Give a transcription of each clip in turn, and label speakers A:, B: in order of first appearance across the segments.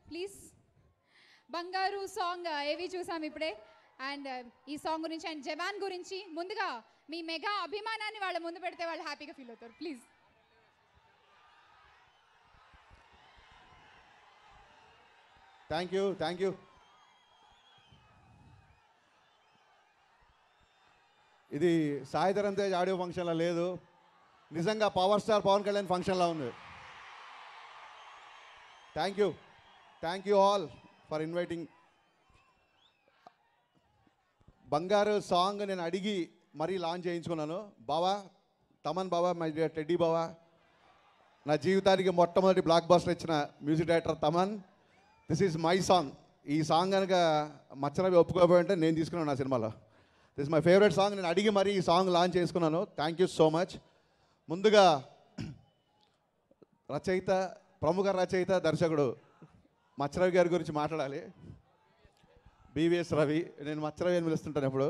A: please బంగారు song ఏవి చూసాం ఇప్పుడే అండ్ ఈ సాంగ్ గురించి అండ్ జవాన్ గురించి ముందుగా మీ మెగా అభిమానాన్ని వాళ్ళ ముందు పెడితే వాళ్ళు హ్యాపీగా ఫీల్ అవుతారు please
B: thank you thank you ఇది సాయిధరం తేజ్ ఆడియో ఫంక్షన్లో లేదు నిజంగా పవర్ స్టార్ పవన్ కళ్యాణ్ ఫంక్షన్లో ఉంది thank you thank you all for inviting బంగారు సాంగ్ నేను అడిగి మరీ లాంచ్ చేయించుకున్నాను బావా తమన్ బావా మై డియర్ టెడ్డీ బావా నా జీవితానికి మొట్టమొదటి బ్లాక్ బాస్టర్ ఇచ్చిన music director Thaman this is my song ఈ సాంగ్ కనుక మచ్చనవి ఒప్పుకోబోయి ఉంటే నేను తీసుకున్నాను నా సినిమాలో దిస్ మై ఫేవరెట్ సాంగ్ నేను అడిగి మరీ ఈ సాంగ్ లాంచ్ చేసుకున్నాను థ్యాంక్ యూ సో మచ్ ముందుగా రచయిత ప్రముఖ రచయిత దర్శకుడు మచ్చరవి గారి గురించి మాట్లాడాలి బీవీఎస్ రవి నేను మచ్చరవి అని పిలుస్తుంటాను ఎప్పుడు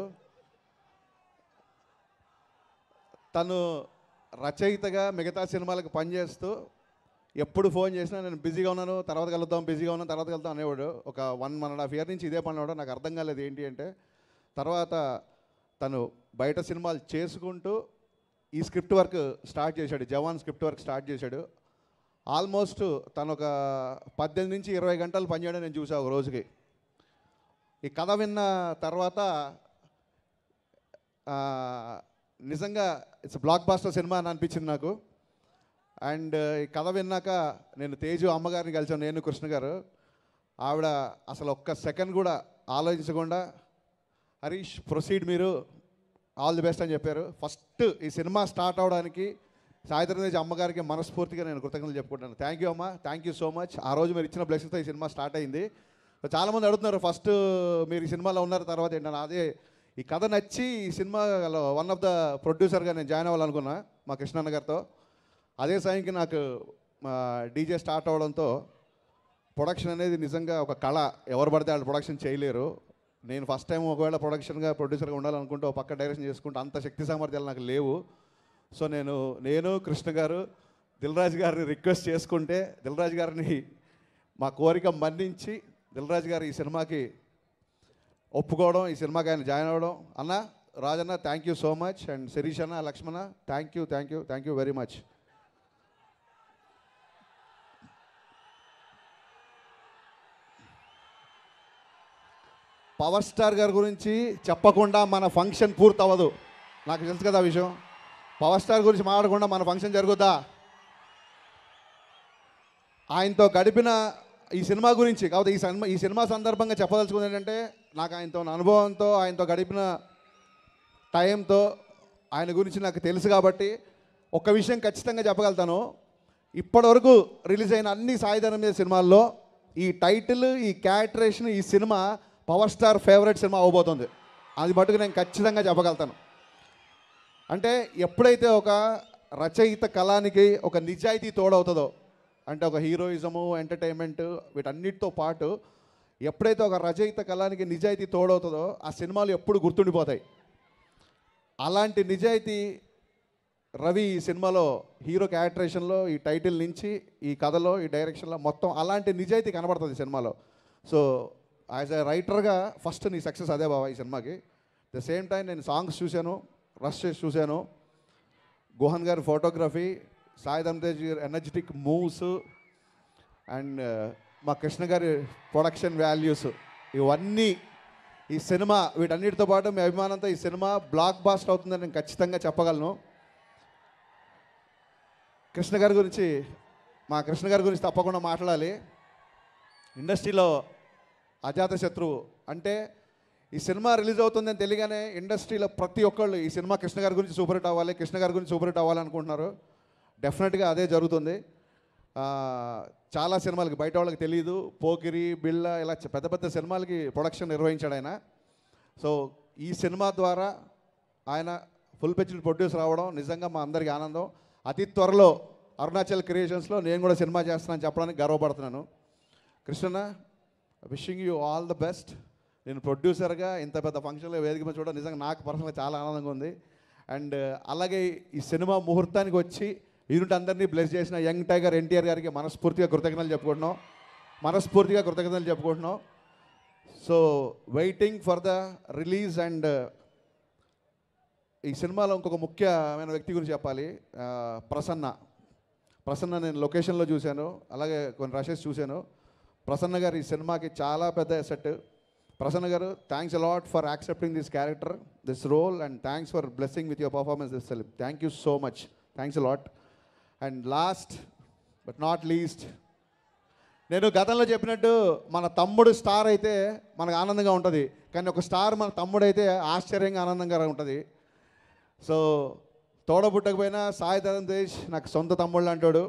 B: తను రచయితగా మిగతా సినిమాలకు పనిచేస్తూ ఎప్పుడు ఫోన్ చేసినా నేను బిజీగా ఉన్నాను తర్వాత కలుద్దాం బిజీగా ఉన్నాను తర్వాత కలుద్దాం అనేవాడు ఒక one one and half year నుంచి ఇదే పనివాడు నాకు అర్థం కాలేదు ఏంటి అంటే తర్వాత తను బయట సినిమాలు చేసుకుంటూ ఈ స్క్రిప్ట్ వర్క్ స్టార్ట్ చేశాడు జవాన్ స్క్రిప్ట్ వర్క్ స్టార్ట్ చేశాడు ఆల్మోస్ట్ తను ఒక పద్దెనిమిది నుంచి ఇరవై గంటలు పనిచేయడం నేను చూసా ఒక రోజుకి ఈ కథ విన్న తర్వాత ఆ, నిజంగా ఇట్స్ బ్లాక్ బాస్టర్ సినిమా అని అనిపించింది నాకు అండ్ ఈ కథ విన్నాక నేను తేజు అమ్మగారిని కలిసాను నేను కృష్ణ గారు ఆవిడ అసలు ఒక్క సెకండ్ కూడా ఆలోచించకుండా హరీష్ ప్రొసీడ్ మీరు ఆల్ ది బెస్ట్ అని చెప్పారు ఫస్ట్ ఈ సినిమా స్టార్ట్ అవడానికి సాయంత్రం తేజ్ అమ్మగారికి మనస్ఫూర్తిగా నేను కృతజ్ఞతలు చెప్పుకుంటాను థ్యాంక్ యూ అమ్మ థ్యాంక్ యూ సో మచ్ ఆ రోజు మీరు ఇచ్చిన బ్లెస్సింగ్తో ఈ సినిమా స్టార్ట్ అయింది చాలామంది అడుగుతున్నారు ఫస్ట్ మీరు ఈ సినిమాలో ఉన్నారు తర్వాత ఏంటని అదే ఈ కథ నచ్చి ఈ సినిమాలో వన్ ఆఫ్ ద ప్రొడ్యూసర్గా నేను జాయిన్ అవ్వాలనుకున్నా మా కృష్ణన్న గారితో అదే సమయంకి నాకు మా డీజే స్టార్ట్ అవడంతో ప్రొడక్షన్ అనేది నిజంగా ఒక కళ ఎవరు పడితే వాళ్ళు ప్రొడక్షన్ చేయలేరు నేను ఫస్ట్ టైం ఒకవేళ ప్రొడక్షన్గా ప్రొడ్యూసర్గా ఉండాలనుకుంటే ఒక పక్క డైరెక్షన్ చేసుకుంటే అంత శక్తి సామర్థ్యాలు నాకు లేవు సో నేను నేను కృష్ణ గారు దిల్రాజు గారిని రిక్వెస్ట్ చేసుకుంటే దిల్రాజు గారిని మా కోరిక మన్నించి దిల్రాజు గారు ఈ సినిమాకి ఒప్పుకోవడం ఈ సినిమాకి ఆయన జాయిన్ అవ్వడం అన్న Rajanna thank you so much and Shirish అన్న Lakshmana thank you thank you thank you very much power star గారి గురించి చెప్పకుండా మన ఫంక్షన్ పూర్తవ్వదు నాకు తెలుసు కదా ఆ విషయం పవర్ స్టార్ గురించి మాట్లాడకుండా మన ఫంక్షన్ జరుగుద్దా ఆయనతో గడిపిన ఈ సినిమా గురించి కాకపోతే ఈ సినిమా ఈ సినిమా సందర్భంగా చెప్పదలుచుకుంది ఏంటంటే నాకు ఆయనతో ఉన్న అనుభవంతో ఆయనతో గడిపిన టైంతో ఆయన గురించి నాకు తెలుసు కాబట్టి ఒక విషయం ఖచ్చితంగా చెప్పగలుగుతాను ఇప్పటివరకు రిలీజ్ అయిన అన్ని సాయిధరం మీద సినిమాల్లో ఈ టైటిల్ ఈ క్యారెక్టరేషన్ ఈ cinema power star favourite cinema అవబోతుంది అది మటుకు నేను ఖచ్చితంగా చెప్పగలుగుతాను అంటే ఎప్పుడైతే ఒక రచయిత కళానికి ఒక నిజాయితీ తోడవుతుందో అంటే ఒక హీరోయిజము ఎంటర్టైన్మెంట్ వీటన్నిటితో పాటు ఎప్పుడైతే ఒక రచయిత కళానికి నిజాయితీ తోడవుతుందో ఆ సినిమాలు ఎప్పుడు గుర్తుండిపోతాయి అలాంటి నిజాయితీ రవి ఈ సినిమాలో హీరో క్యారెక్టరేషన్లో ఈ టైటిల్ నుంచి ఈ కథలో ఈ డైరెక్షన్లో మొత్తం అలాంటి నిజాయితీ కనబడుతుంది ఈ సినిమాలో సో యాజ్ ఎ రైటర్గా ఫస్ట్ నీ సక్సెస్ అదే బాబా ఈ సినిమాకి ద సేమ్ టైం నేను సాంగ్స్ చూశాను రష్ చేసి చూశాను గుహన్ గారి ఫోటోగ్రఫీ సాయిధమ్ తేజ్ గారి ఎనర్జెటిక్ మూవ్స్ అండ్ మా కృష్ణ గారి ప్రొడక్షన్ వాల్యూస్ ఇవన్నీ ఈ సినిమా వీటన్నిటితో పాటు మీ అభిమానంతో ఈ సినిమా బ్లాక్ బాస్టర్ అవుతుందని నేను ఖచ్చితంగా చెప్పగలను కృష్ణ గారి గురించి మా కృష్ణ గారి గురించి తప్పకుండా మాట్లాడాలి ఇండస్ట్రీలో అజాత శత్రువు అంటే ఈ సినిమా రిలీజ్ అవుతుందని తెలియగానే ఇండస్ట్రీలో ప్రతి ఒక్కళ్ళు ఈ సినిమా కృష్ణ గారి గురించి సూపర్ హిట్ అవ్వాలి కృష్ణ గారి గురించి సూపర్ హిట్ అవ్వాలి అనుకుంటున్నారు డెఫినెట్గా అదే జరుగుతుంది ఆ, చాలా సినిమాలకి బయట వాళ్ళకి తెలియదు పోకిరి బిళ్ళ ఇలా చ- పెద్ద పెద్ద సినిమాలకి ప్రొడక్షన్ నిర్వహించాడు ఆయన సో ఈ సినిమా ద్వారా ఆయన ఫుల్ పెచ్డ్ ప్రొడ్యూసర్ అవ్వడం నిజంగా మా అందరికీ ఆనందం అతి త్వరలో అరుణాచల్ క్రియేషన్స్లో నేను కూడా సినిమా చేస్తున్నానని చెప్పడానికి గర్వపడుతున్నాను Krishna wishing you all the best నేను ప్రొడ్యూసర్గా ఇంత పెద్ద ఫంక్షన్లో వేదిక మీద చూడడం నిజంగా నాకు పర్సనల్గా చాలా ఆనందంగా ఉంది అండ్ అలాగే ఈ సినిమా ముహూర్తానికి వచ్చి యూనిట్ అందరినీ బ్లెస్ చేసిన యంగ్ టైగర్ ఎన్టీఆర్ గారికి మనస్ఫూర్తిగా కృతజ్ఞతలు చెప్పుకుంటున్నాం మనస్ఫూర్తిగా కృతజ్ఞతలు చెప్పుకుంటున్నాం so waiting for the release and ఈ సినిమాలో ఇంకొక ముఖ్యమైన వ్యక్తి గురించి చెప్పాలి ఆ, ప్రసన్న ప్రసన్న నేను లొకేషన్లో చూశాను అలాగే కొన్ని రషెస్ చూశాను ప్రసన్న గారు ఈ సినిమాకి చాలా పెద్ద ఎసెట్ ప్రసన్న గారు thanks a lot for accepting this character this role and thanks for blessing with your performance this film thank you so much thanks a lot and last but not least నేను గతంలో చెప్పినట్టు మన తమ్ముడు స్టార్ అయితే మనకు ఆనందంగా ఉంటుంది కానీ ఒక స్టార్ మన తమ్ముడు అయితే ఆశ్చర్యంగా ఆనందంగా ఉంటుంది సో తోడబుట్టకపోయినా సాయి తరం తేజ్ నాకు సొంత తమ్ముళ్ళు అంటాడు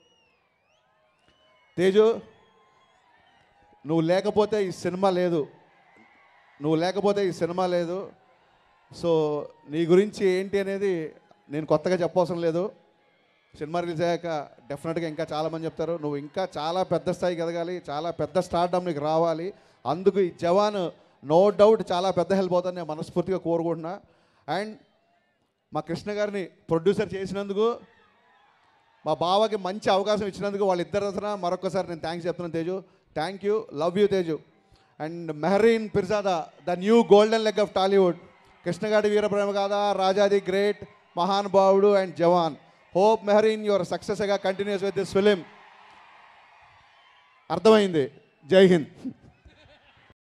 B: తేజు నువ్వు లేకపోతే ఈ సినిమా లేదు నువ్వు లేకపోతే ఈ సినిమా లేదు సో నీ గురించి ఏంటి అనేది నేను కొత్తగా చెప్పవసరం లేదు సినిమా రిలీజ్ అయ్యాక డెఫినెట్గా ఇంకా చాలామంది చెప్తారు నువ్వు ఇంకా చాలా పెద్ద స్థాయికి ఎదగాలి చాలా పెద్ద స్టార్డమ్ నీకు రావాలి అందుకు ఈ జవాన్ నో డౌట్ చాలా పెద్ద హెల్ప్ అవుతుందని నేను మనస్ఫూర్తిగా కోరుకుంటున్నా అండ్ మా కృష్ణ గారిని ప్రొడ్యూసర్ చేసినందుకు మా బావకి మంచి అవకాశం ఇచ్చినందుకు వాళ్ళిద్దరి తరఫున మరొకసారి నేను థ్యాంక్స్ చెప్తున్నాను Teju thank you love you Teju and Mehreen Pirzada the new golden leg of Tollywood Krishnagadi Veeraprema Gaatha Raja the great Mahanubhavudu and Jawaan hope Mehreen your సక్సెస్గా కంటిన్యూస్ విత్ దిస్ ఫిలిం అర్థమైంది జై హింద్